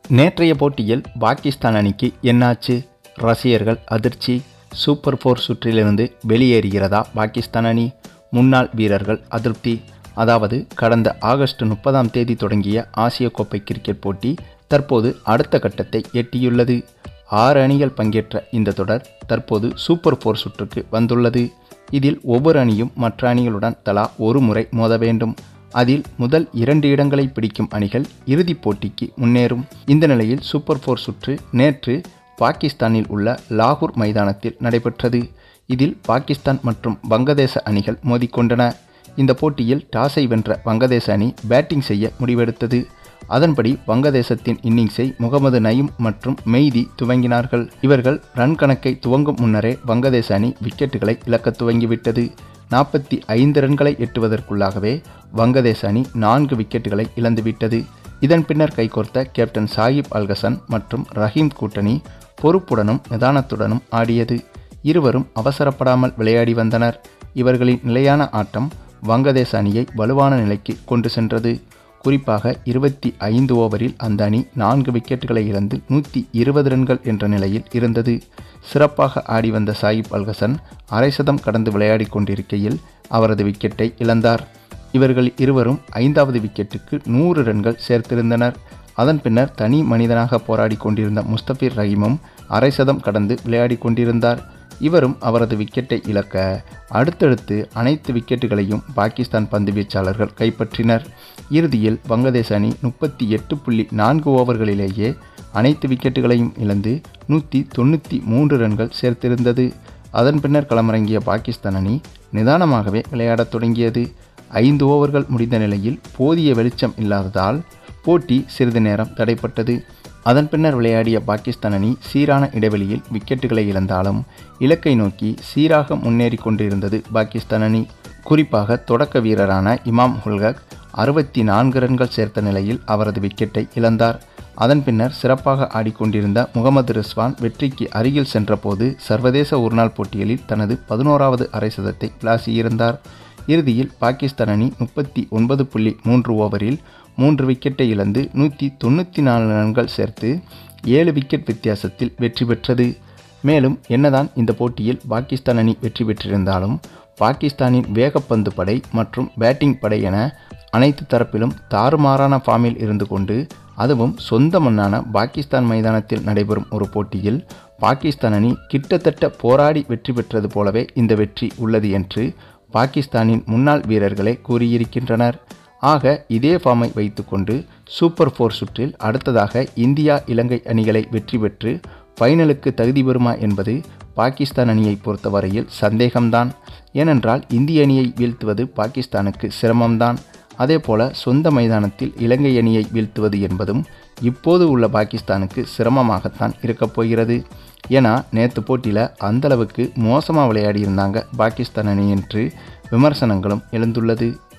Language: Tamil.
நேற்றைய போட்டியில் பாகிஸ்தான் அணிக்கு என்னாச்சு ரசிகர்கள் அதிர்ச்சி சூப்பர் ஃபோர் சுற்றிலிருந்து வெளியேறுகிறதா பாகிஸ்தான் அணி முன்னாள் வீரர்கள் அதிருப்தி அதாவது கடந்த ஆகஸ்ட் முப்பதாம் தேதி தொடங்கிய ஆசிய கோப்பை கிரிக்கெட் போட்டி தற்போது அடுத்த கட்டத்தை எட்டியுள்ளது ஆறு அணிகள் பங்கேற்ற இந்த தொடர் தற்போது சூப்பர் ஃபோர் சுற்றுக்கு வந்துள்ளது இதில் ஒவ்வொரு அணியும் மற்ற அணிகளுடன் தலா ஒரு முறை மோத வேண்டும் அதில் முதல் இரண்டு இடங்களை பிடிக்கும் அணிகள் இறுதிப் போட்டிக்கு முன்னேறும் இந்த நிலையில் சூப்பர் ஃபோர் சுற்று நேற்று பாகிஸ்தானில் உள்ள லாகூர் மைதானத்தில் நடைபெற்றது இதில் பாகிஸ்தான் மற்றும் வங்கதேச அணிகள் மோதிக்கொண்டன இந்த போட்டியில் டாஸை வென்ற வங்கதேச அணி பேட்டிங் செய்ய முடிவெடுத்தது அதன்படி வங்கதேசத்தின் இன்னிங்ஸை முகமது நயீம் மற்றும் மெய்தி துவங்கினார்கள் இவர்கள் ரன் கணக்கை துவங்கும் முன்னரே வங்கதேச அணி விக்கெட்டுகளை இழக்க துவங்கிவிட்டது நாற்பத்தி ஐந்து ரன்களை எட்டுவதற்குள்ளாகவே வங்கதேச அணி நான்கு விக்கெட்டுகளை இழந்துவிட்டது இதன் பின்னர் கைகோர்த்த கேப்டன் சாகிப் அல்கசன் மற்றும் ரஹீம் கூட்டணி பொறுப்புடனும் நிதானத்துடனும் ஆடியது இருவரும் அவசரப்படாமல் விளையாடி வந்தனர் இவர்களின் நிலையான ஆட்டம் வங்கதேச அணியை வலுவான நிலைக்கு கொண்டு சென்றது குறிப்பாக இருபத்தி ஐந்து ஓவரில் அந்த அணி நான்கு விக்கெட்டுகளை இழந்து நூற்றி இருபது ரன்கள் என்ற நிலையில் இருந்தது சிறப்பாக ஆடி வந்த சாயிப் அல்கசன் அரை சதம் கடந்து விளையாடி கொண்டிருக்கையில் அவரது விக்கெட்டை இழந்தார் இவர்கள் இருவரும் ஐந்தாவது விக்கெட்டுக்கு நூறு ரன்கள் சேர்த்திருந்தனர் அதன் பின்னர் தனி மனிதனாக போராடி கொண்டிருந்த முஸ்தபிர் ரஹீமும் அரை சதம் கடந்து விளையாடி கொண்டிருந்தார் இவரும் அவரது விக்கெட்டை இழக்க அடுத்தடுத்து அனைத்து விக்கெட்டுகளையும் பாகிஸ்தான் பந்து வீச்சாளர்கள் கைப்பற்றினர் இறுதியில் வங்கதேச அணி முப்பத்தி எட்டு புள்ளி நான்கு ஓவர்களிலேயே அனைத்து விக்கெட்டுகளையும் இழந்து நூற்றி தொண்ணூற்றி மூன்று ரன்கள் சேர்த்திருந்தது அதன் பின்னர் களமிறங்கிய பாகிஸ்தான் அணி நிதானமாகவே விளையாடத் தொடங்கியது ஐந்து ஓவர்கள் முடிந்த நிலையில் போதிய வெளிச்சம் இல்லாததால் போட்டி சிறிது நேரம் தடைப்பட்டது அதன் பின்னர் விளையாடிய பாகிஸ்தான் அணி சீரான இடைவெளியில் விக்கெட்டுகளை இழந்தாலும் இலக்கை நோக்கி சீராக முன்னேறி கொண்டிருந்தது பாகிஸ்தான் அணி குறிப்பாக தொடக்க வீரரான இமாம் உல்ஹக் அறுபத்தி நான்கு ரன்கள் சேர்த்த நிலையில் அவரது விக்கெட்டை இழந்தார் அதன் பின்னர் சிறப்பாக ஆடிக்கொண்டிருந்த முகமது ரிஸ்வான் வெற்றிக்கு அருகில் சென்றபோது சர்வதேச ஒருநாள் போட்டிகளில் தனது பதினோராவது அரை சதத்தை விளாசியிருந்தார் இறுதியில் பாகிஸ்தான் அணி முப்பத்தி ஒன்பது புள்ளி மூன்று ஓவரில் மூன்று விக்கெட்டை இழந்து நூற்றி தொண்ணூற்றி நாலு ரன்கள் சேர்த்து ஏழு விக்கெட் வித்தியாசத்தில் வெற்றி பெற்றது மேலும் என்னதான் இந்த போட்டியில் பாகிஸ்தான் அணி வெற்றி பெற்றிருந்தாலும் பாகிஸ்தானின் வேகப்பந்து படை மற்றும் பேட்டிங் படை என அனைத்து தரப்பிலும் தாறுமாறான ஃபார்மில் இருந்து கொண்டு அதுவும் சொந்த மண்ணான பாகிஸ்தான் மைதானத்தில் நடைபெறும் ஒரு போட்டியில் பாகிஸ்தான் அணி கிட்டத்தட்ட போராடி வெற்றி பெற்றது போலவே இந்த வெற்றி உள்ளது என்று பாகிஸ்தானின் முன்னாள் வீரர்களே கூறியிருக்கின்றனர் ஆக இதே ஃபார்மை வைத்துக்கொண்டு சூப்பர் ஃபோர் சுற்றில் அடுத்ததாக இந்தியா இலங்கை அணிகளை வெற்றி பெற்று ஃபைனலுக்கு தகுதி பெறுமா என்பது பாகிஸ்தான் அணியை பொறுத்தவரையில் சந்தேகம்தான் ஏனென்றால் இந்திய அணியை வீழ்த்துவது பாகிஸ்தானுக்கு சிரமம்தான் அதேபோல சொந்த மைதானத்தில் இலங்கை அணியை வீழ்த்துவது என்பதும் இப்போது உள்ள பாகிஸ்தானுக்கு சிரமமாகத்தான் இருக்கப் போகிறது ஏன்னா நேற்று போட்டியில் அந்தளவுக்கு மோசமாக விளையாடியிருந்தாங்க பாகிஸ்தான் அணி என்று விமர்சனங்களும் எழுந்துள்ளது